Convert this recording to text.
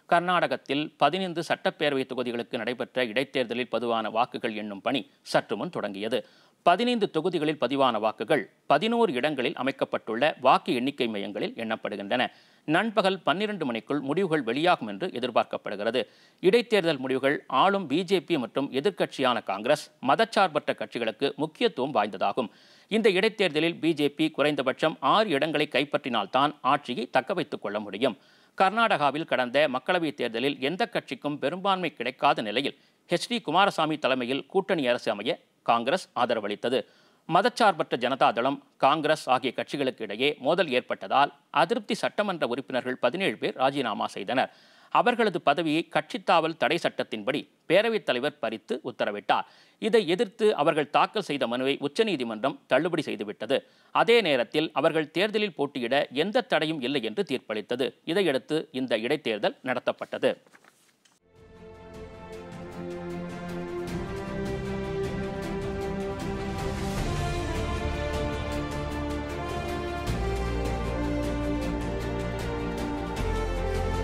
கர்நாடகத்தில் பதினைந்து சட்டப்பேரவை தொகுதிகளுக்கு நடைபெற்ற இடைத்தேர்தலில் பதிவான வாக்குகள் எண்ணும் பணி சற்று முன் தொடங்கியது பதினைந்து தொகுதிகளில் பதிவான வாக்குகள் பதினோரு இடங்களில் அமைக்கப்பட்டுள்ள வாக்கு எண்ணிக்கை மையங்களில் எண்ணப்படுகின்றன நண்பகல் பன்னிரண்டு மணிக்குள் முடிவுகள் வெளியாகும் என்று எதிர்பார்க்கப்படுகிறது இடைத்தேர்தல் முடிவுகள் ஆளும் பிஜேபி மற்றும் எதிர்க்கட்சியான காங்கிரஸ் மதச்சார்பற்ற கட்சிகளுக்கு முக்கியத்துவம் வாய்ந்ததாகும் இந்த இடைத்தேர்தலில் பிஜேபி குறைந்தபட்சம் ஆறு இடங்களை கைப்பற்றினால்தான் ஆட்சியை தக்க வைத்துக் கொள்ள முடியும் கர்நாடகாவில் கடந்த மக்களவைத் தேர்தலில் எந்த கட்சிக்கும் பெரும்பான்மை கிடைக்காத நிலையில் ஹெச் டி குமாரசாமி தலைமையில் கூட்டணி அரசு அமைய காங்கிரஸ் ஆதரவளித்தது மதச்சார்பற்ற ஜனதா தளம் காங்கிரஸ் ஆகிய கட்சிகளுக்கு இடையே மோதல் ஏற்பட்டதால் அதிருப்தி சட்டமன்ற உறுப்பினர்கள் பதினேழு பேர் ராஜினாமா செய்தனர் அவர்களது பதவியை கட்சித்தாவல் தடை சட்டத்தின்படி பேரவைத் தலைவர் பறித்து உத்தரவிட்டார் இதை எதிர்த்து அவர்கள் தாக்கல் செய்த மனுவை உச்சநீதிமன்றம் தள்ளுபடி செய்துவிட்டது அதே நேரத்தில் அவர்கள் தேர்தலில் போட்டியிட எந்த தடையும் இல்லை என்று தீர்ப்பளித்தது இதையடுத்து இந்த இடைத்தேர்தல் நடத்தப்பட்டது